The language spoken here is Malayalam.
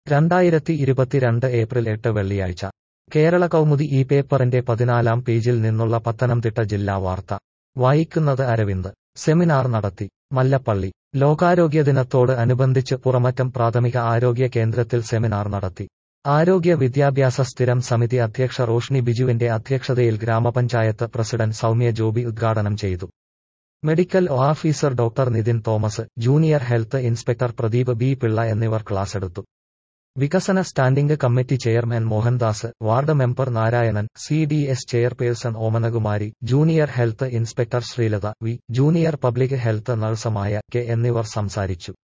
രണ്ടായിരത്തി ഇരുപത്തിരണ്ട് ഏപ്രിൽ എട്ട് വെള്ളിയാഴ്ച കേരള കൗമുദി ഈ പേപ്പറിന്റെ പതിനാലാം പേജിൽ നിന്നുള്ള പത്തനംതിട്ട ജില്ലാ വാർത്ത വായിക്കുന്നത് അരവിന്ദ് സെമിനാർ നടത്തി മല്ലപ്പള്ളി ലോകാരോഗ്യ ദിനത്തോട് അനുബന്ധിച്ച് പുറമറ്റം പ്രാഥമിക ആരോഗ്യ കേന്ദ്രത്തിൽ സെമിനാർ നടത്തി ആരോഗ്യ വിദ്യാഭ്യാസ സ്ഥിരം സമിതി അധ്യക്ഷ റോഷ്നി ബിജുവിന്റെ അധ്യക്ഷതയിൽ ഗ്രാമപഞ്ചായത്ത് പ്രസിഡന്റ് സൗമ്യ ജോബി ഉദ്ഘാടനം ചെയ്തു medical officer doctor Nithin Thomas junior health inspector Pradeep B Pillai എന്നിവർ ക്ലാസെടുത്തു വികസന standing committee chairman Mohandas ward member Narayanan C D S chairperson Omanakumari junior health inspector Sreelatha V junior public health നഴ്സമായ കെ എന്നിവർ സംസാരിച്ചു